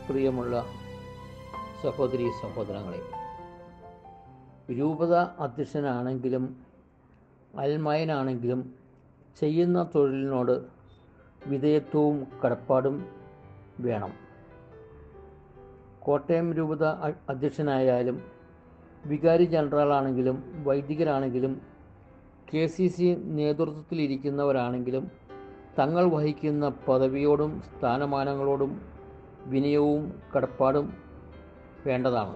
പ്രിയമുള്ള സഹോദരി സഹോദരങ്ങളെ രൂപത അധ്യക്ഷനാണെങ്കിലും അൽമായനാണെങ്കിലും ചെയ്യുന്ന തൊഴിലിനോട് വിധേയത്വവും കടപ്പാടും വേണം കോട്ടയം രൂപത അ- അധ്യക്ഷനായാലും വികാരി ജനറലാണെങ്കിലും വൈദികരാണെങ്കിലും കെ സി സി നേതൃത്വത്തിലിരിക്കുന്നവരാണെങ്കിലും തങ്ങൾ വഹിക്കുന്ന പദവിയോടും സ്ഥാനമാനങ്ങളോടും വിനയവും കടപ്പാടും വേണ്ടതാണ്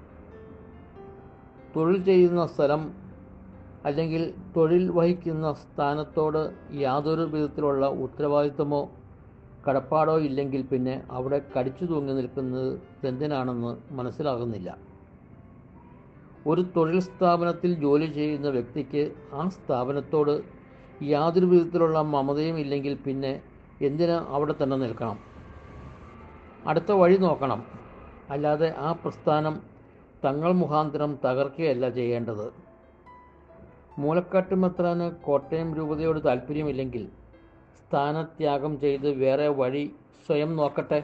തൊഴിൽ ചെയ്യുന്ന സ്ഥലം അല്ലെങ്കിൽ തൊഴിൽ വഹിക്കുന്ന സ്ഥാനത്തോട് യാതൊരു വിധത്തിലുള്ള ഉത്തരവാദിത്തമോ കടപ്പാടോ ഇല്ലെങ്കിൽ പിന്നെ അവിടെ കടിച്ചു തൂങ്ങി നിൽക്കുന്നത് എന്തിനാണെന്ന് മനസ്സിലാകുന്നില്ല ഒരു തൊഴിൽ സ്ഥാപനത്തിൽ ജോലി ചെയ്യുന്ന വ്യക്തിക്ക് ആ സ്ഥാപനത്തോട് യാതൊരു വിധത്തിലുള്ള മമതയും ഇല്ലെങ്കിൽ പിന്നെ എന്തിന് അവിടെ തന്നെ നിൽക്കണം അടുത്ത വഴി നോക്കണം അല്ലാതെ ആ പ്രസ്ഥാനം തങ്ങൾ മുഖാന്തരം തകർക്കുകയല്ല ചെയ്യേണ്ടത് മൂലക്കാട്ടുമെത്രാന് കോട്ടയം രൂപതയോട് താല്പര്യമില്ലെങ്കിൽ സ്ഥാനത്യാഗം ചെയ്ത് വേറെ വഴി സ്വയം നോക്കട്ടെ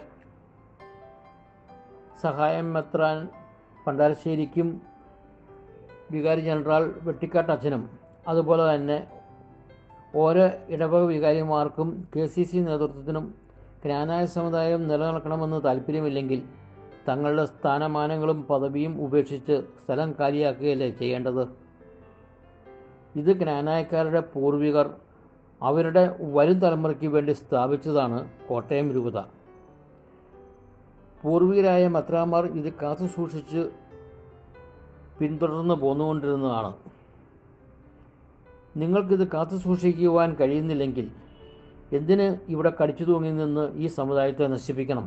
സഹായം മെത്രാൻ പണ്ടാരശ്ശേരിക്കും വികാരി ജനറൽ വെട്ടിക്കാട്ട് അച്ഛനും അതുപോലെ തന്നെ ഓരോ ഇടവക വികാരിമാർക്കും കെ സി സി നേതൃത്വത്തിനും ജ്ഞാനായ സമുദായം നിലനിൽക്കണമെന്ന് താല്പര്യമില്ലെങ്കിൽ തങ്ങളുടെ സ്ഥാനമാനങ്ങളും പദവിയും ഉപേക്ഷിച്ച് സ്ഥലം കാലിയാക്കുകയല്ലേ ചെയ്യേണ്ടത് ഇത് ജ്ഞാനായക്കാരുടെ പൂർവികർ അവരുടെ വരും തലമുറയ്ക്ക് വേണ്ടി സ്ഥാപിച്ചതാണ് കോട്ടയം രൂപത പൂർവികരായ മത്രാമാർ ഇത് കാത്തു സൂക്ഷിച്ച് പിന്തുടർന്ന് പോന്നുകൊണ്ടിരുന്നതാണ് നിങ്ങൾക്കിത് കാത്തു സൂക്ഷിക്കുവാൻ കഴിയുന്നില്ലെങ്കിൽ എന്തിന് ഇവിടെ കടിച്ചു തൂങ്ങി നിന്ന് ഈ സമുദായത്തെ നശിപ്പിക്കണം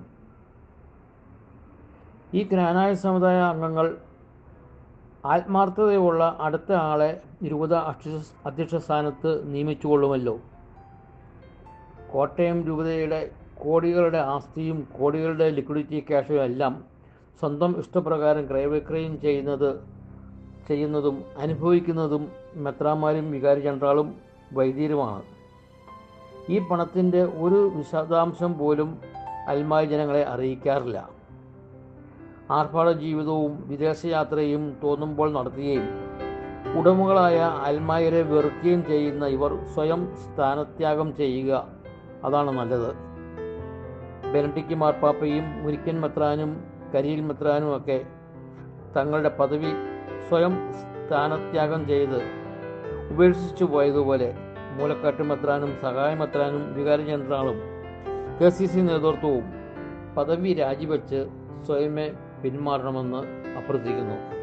ഈ ജ്ഞാനായ സമുദായ അംഗങ്ങൾ ആത്മാർത്ഥതയുള്ള അടുത്ത ആളെ രൂപത അധ്യക്ഷ അധ്യക്ഷ സ്ഥാനത്ത് നിയമിച്ചുകൊള്ളുമല്ലോ കോട്ടയം രൂപതയുടെ കോടികളുടെ ആസ്തിയും കോടികളുടെ ലിക്വിഡിറ്റി ക്യാഷും എല്ലാം സ്വന്തം ഇഷ്ടപ്രകാരം ക്രയവിക്രയം ചെയ്യുന്നത് ചെയ്യുന്നതും അനുഭവിക്കുന്നതും മെത്രാമാരും വികാരി ജനറാളും വൈദ്യരുമാണ് ഈ പണത്തിൻ്റെ ഒരു വിശദാംശം പോലും അൽമായ ജനങ്ങളെ അറിയിക്കാറില്ല ആർഭാട ജീവിതവും വിദേശയാത്രയും തോന്നുമ്പോൾ നടത്തുകയും ഉടമകളായ അൽമായരെ വെറുക്കുകയും ചെയ്യുന്ന ഇവർ സ്വയം സ്ഥാനത്യാഗം ചെയ്യുക അതാണ് നല്ലത് ബെനഡിക്ക് മാർപ്പാപ്പയും മുരിക്കൻ മെത്രാനും കരിയിൽ മെത്രാനും ഒക്കെ തങ്ങളുടെ പദവി സ്വയം സ്ഥാനത്യാഗം ചെയ്ത് ഉപേക്ഷിച്ചു പോയതുപോലെ മൂലക്കാട്ട് മെത്രാനും സഹായ മെത്രാനും വികാരി ജനറാളും കെ സി സി നേതൃത്വവും പദവി രാജിവെച്ച് സ്വയമേ പിന്മാറണമെന്ന് അഭ്യർത്ഥിക്കുന്നു